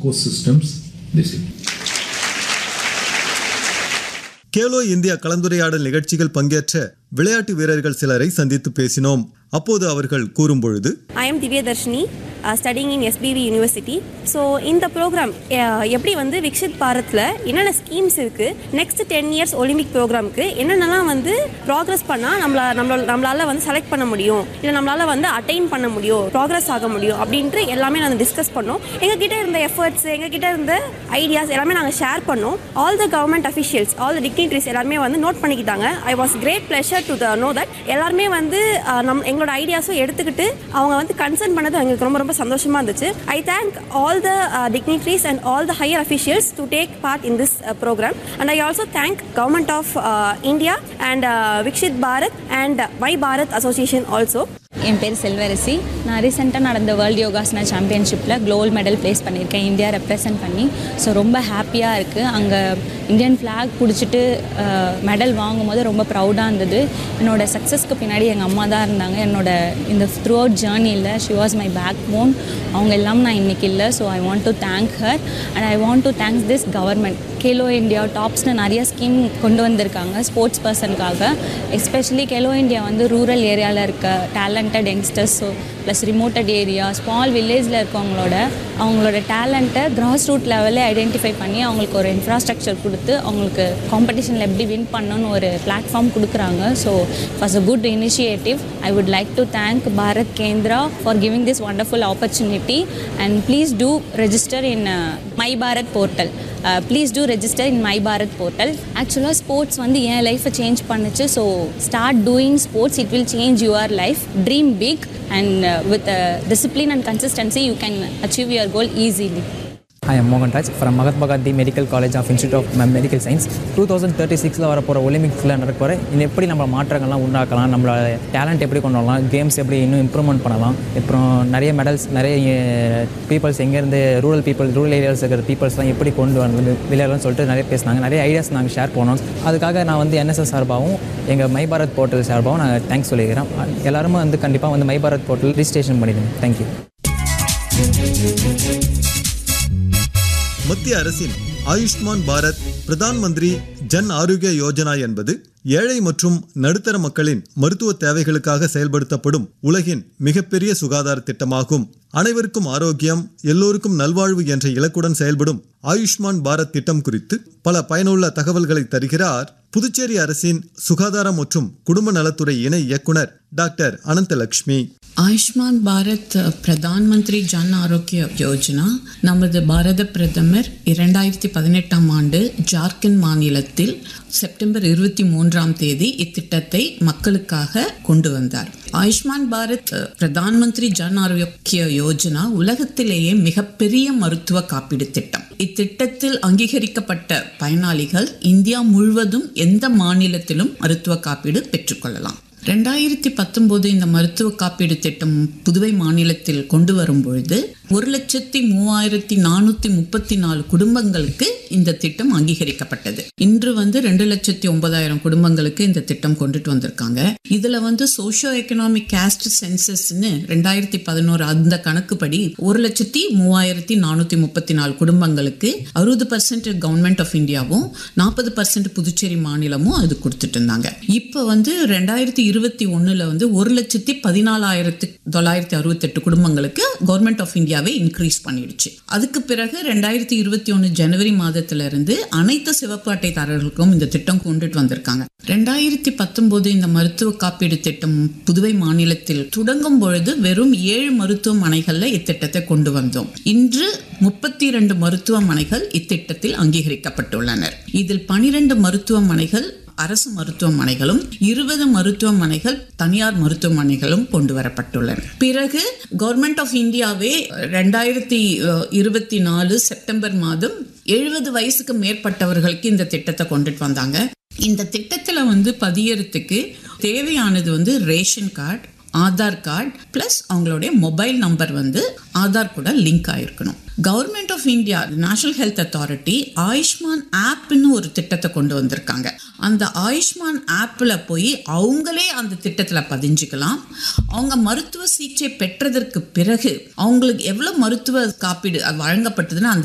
support systems they see. Khelo India கலந்துரையாடல் நிகழ்ச்சிகள் பங்கேற்ற விளையாட்டு வீரர்கள் சிலரை சந்தித்து பேசினோம் அப்போது அவர்கள் கூறும்பொழுது I am Divya Dharshini studying in SPV university so இந்த ப்ரோக்ராம் எப்படி வந்து விக்ஷித் பாரத்தில் என்னென்ன ஸ்கீம்ஸ் இருக்குது நெக்ஸ்ட் டென் இயர்ஸ் ஒலிம்பிக் ப்ரோக்ராமுக்கு என்னென்னலாம் வந்து ப்ராக்ரஸ் பண்ணால் நம்மள நம்மள நம்மளால் வந்து செலக்ட் பண்ண முடியும் இல்லை நம்மளால் வந்து அட்டைன் பண்ண முடியும் ப்ராக்ரஸ் ஆக முடியும் அப்படின்ட்டு எல்லாமே நாங்கள் டிஸ்கஸ் பண்ணோம் எங்ககிட்ட இருந்த எஃபர்ட்ஸ் எங்ககிட்ட இருந்த ஐடியாஸ் எல்லாமே நாங்கள் ஷேர் பண்ணோம் all the government officials all the dignitaries எல்லாருமே வந்து நோட் பண்ணிக்கிட்டாங்க I was great pleasure to the know that எல்லாருமே வந்து அஹ், நம் எங்களோட ஐடியாஸும் எடுத்துக்கிட்டு அவங்க வந்து கன்சர்ன் பண்ணது எங்களுக்கு ரொம்ப ரொம்ப சந்தோஷமா இருந்துச்சு I thank all the dignitaries and all the higher officials to take part in this program and I also thank government of India and Viksit Bharat and my Bharat association also என் பேர் செல்வரசி நான் ரீசெண்டாக நடந்த வேர்ல்டு யோகாசனா சாம்பியன்ஷிப்பில் கோல்டு மெடல் ப்ளேஸ் பண்ணியிருக்கேன் India represent பண்ணி so ரொம்ப ஹாப்பியாக இருக்குது அங்கே இந்தியன் ஃப்ளாக் பிடிச்சிட்டு மெடல் வாங்கும்போது ரொம்ப ப்ரௌடாக இருந்தது என்னோட சக்ஸஸ்க்கு பின்னாடி எங்கள் அம்மா தான் இருந்தாங்க என்னோட இந்த த்ரூ அவுட் ஜேர்னியில் she was my backbone அவங்க எல்லாம் நான் இன்றைக்கி இல்லை so I want to thank her and I want to thanks this government Khelo India டாப்ஸ்னு நிறைய ஸ்கீம் கொண்டு வந்திருக்காங்க ஸ்போர்ட்ஸ் பர்சனுக்காக எஸ்பெஷலி கேலோ இந்தியா வந்து ரூரல் ஏரியாவில் இருக்க talented youngsters so plus remoted area small வில்லேஜில் இருக்கவங்களோட அவங்களோட டேலண்ட்டை கிராஸ் ரூட் லெவலில் ஐடென்டிஃபை பண்ணி அவங்களுக்கு ஒரு இன்ஃப்ராஸ்ட்ரக்சர் கொடுத்து அவங்களுக்கு காம்படிஷனில் எப்படி வின் பண்ணணும்னு ஒரு பிளாட்ஃபார்ம் கொடுக்குறாங்க so was a good initiative I would like to thank Bharat Kendra for giving this wonderful opportunity and please do register in my Bharat portal please do register in my Bharat portal ஆக்சுவலாக sports வந்து என் லைஃப்பை change பண்ணுச்சு so start doing sports it will change your life dream big and with discipline and consistency you can achieve your goal easily I am மோகன் Raj from Mahatma Gandhi medical college of institute of medical science two thousand thirty சிக்ஸில் வரப்போகிற ஒலிம்பிக்ஸில் நடக்க போகிற இன்னும் எப்படி நம்ம மாற்றங்கள்லாம் உண்டாக்கலாம் நம்மளோட டேலண்ட் எப்படி கொண்டு வரலாம் கேம்ஸ் எப்படி இன்னும் இம்ப்ரூவ்மெண்ட் பண்ணலாம் அப்புறம் நிறைய மெடல்ஸ் நிறைய பீப்புள்ஸ் எங்கேருந்து ரூரல் பீப்புள் ரூரல் ஏரியாஸ் இருக்கிற பீப்புள்ஸ்லாம் எப்படி கொண்டு வந்து விளையாடலாம்னு சொல்லிட்டு நிறைய பேசினாங்க நிறைய ஐடியாஸ் நாங்கள் ஷேர் பண்ணோம் அதுக்காக நான் வந்து என்எஸ்எஸ் சார்பாகவும் எங்கள் மை பாரத் போர்ட்டல் சார்பாகவும் நாங்கள் தேங்க்ஸ் சொல்லிக்கிறோம் எல்லாருமே வந்து கண்டிப்பாக வந்து மை பாரத் போர்ட்டல் ரிஜிஸ்ட்ரேஷன் பண்ணிடுங்க தேங்க்யூ மத்திய அரசின் ஆயுஷ்மான் பாரத் பிரதான் மந்திரி ஜன் ஆரோக்கிய யோஜனா என்பது ஏழை மற்றும் நடுத்தர மக்களின் மருத்துவ தேவைகளுக்காக செயல்படுத்தப்படும் உலகின் மிகப்பெரிய சுகாதார திட்டமாகும் அனைவருக்கும் ஆரோக்கியம் எல்லோருக்கும் நல்வாழ்வு என்ற இலக்குடன் செயல்படும் ஆயுஷ்மான் பாரத் திட்டம் குறித்து பல பயனுள்ள தகவல்களை தருகிறார் புதுச்சேரி அரசின் சுகாதாரம் மற்றும் குடும்ப நலத்துறை இணை இயக்குனர் டாக்டர் அனந்தலட்சுமி ஆயுஷ்மான் பாரத் பிரதான் மந்திரி ஜன் ஆரோக்கிய யோஜனா நமது பாரத பிரதமர் இரண்டாயிரத்தி பதினெட்டாம் ஆண்டு ஜார்க்கண்ட் மாநிலத்தில் செப்டம்பர் இருபத்தி மூன்றாம் தேதி இத்திட்டத்தை மக்களுக்காக கொண்டு வந்தார் ஆயுஷ்மான் பாரத் பிரதான் மந்திரி ஜன் ஆரோக்கிய யோஜனா உலகத்திலேயே மிகப்பெரிய மருத்துவ காப்பீடு திட்டம் இத்திட்டத்தில் அங்கீகரிக்கப்பட்ட பயனாளிகள் இந்தியா முழுவதும் எந்த மாநிலத்திலும் மருத்துவ காப்பீடு பெற்றுக்கொள்ளலாம் ரெண்டாயிரத்தி பத்தொம்போது இந்த மருத்துவ காப்பீடு திட்டம் புதுவை மாநிலத்தில் கொண்டு வரும் பொழுது ஒரு லட்சத்தி மூவாயிரத்தி நானூற்றி முப்பத்தி நாலு குடும்பங்களுக்கு இந்த திட்டம் அங்கீகரிக்கப்பட்டது இன்று வந்து ரெண்டு லட்சத்தி ஒன்பதாயிரம் குடும்பங்களுக்கு இந்த திட்டம் கொண்டுட்டு வந்திருக்காங்க இதுல வந்து சோஷியோ எக்கனாமிக் கேஸ்ட் சென்சஸ்னு ரெண்டாயிரத்தி பதினோரு அந்த கணக்குப்படி ஒரு லட்சத்தி மூவாயிரத்தி நானூற்றி முப்பத்தி நாலு குடும்பங்களுக்கு அறுபது பர்சன்ட் கவர்மெண்ட் ஆஃப் இந்தியாவும் நாற்பது பர்சன்ட் புதுச்சேரி மாநிலமும் அது கொடுத்துட்டு இருந்தாங்க இப்போ வந்து ரெண்டாயிரத்தி இருபத்தி ஒன்றில் வந்து ஒரு லட்சத்தி பதினாலாயிரத்து தொள்ளாயிரத்தி அறுபத்தெட்டு குடும்பங்களுக்கு கவர்மெண்ட் ஆஃப் இந்தியாவே இன்க்ரீஸ் பண்ணிடுச்சு அதுக்கு பிறகு ரெண்டாயிரத்தி இருபத்தி ஒன்று ஜனவரி மாதத்துல இருந்து அனைத்து சிவப்பு அட்டைதாரர்களுக்கும் இந்த திட்டம் கொண்டுட்டு வந்திருக்காங்க ரெண்டாயிரத்தி பத்தொன்பது இந்த மருத்துவ காப்பீடு திட்டம் புதுவை மாநிலத்தில் தொடங்கும் பொழுது வெறும் ஏழு மருத்துவமனைகள்ல இத்திட்டத்தை கொண்டு வந்தோம் இன்று முப்பத்தி இரண்டு மருத்துவமனைகள் இத்திட்டத்தில் அங்கீகரிக்கப்பட்டுள்ளனர் இதில் பனிரெண்டு மருத்துவமனைகள் அரசு மருத்துவமனைகளும் இருபது மருத்துவமனைகள் தனியார் மருத்துவமனைகளும் கொண்டு வரப்பட்டுள்ளன பிறகு கவர்மெண்ட் ஆஃப் இந்தியாவே ரெண்டாயிரத்தி இருபத்தி நாலு செப்டம்பர் மாதம் எழுபது வயசுக்கு மேற்பட்டவர்களுக்கு இந்த திட்டத்தை கொண்டுட்டு வந்தாங்க இந்த திட்டத்துல வந்து பதியறதுக்கு தேவையானது வந்து ration card Aadhaar card plus அவங்களுடைய மொபைல் நம்பர் வந்து ஆதார் கூட லிங்க் ஆயிருக்கணும் government of India national health authority Ayushman ஆப்னு ஒரு திட்டத்தை கொண்டு வந்திருக்காங்க அந்த ஆயுஷ்மான் ஆப்பில் போய் அவங்களே அந்த திட்டத்தில் பதிஞ்சுக்கலாம் அவங்க மருத்துவ சிகிச்சை பெற்றதற்கு பிறகு அவங்களுக்கு எவ்வளோ மருத்துவ காப்பீடு வழங்கப்பட்டதுன்னு அந்த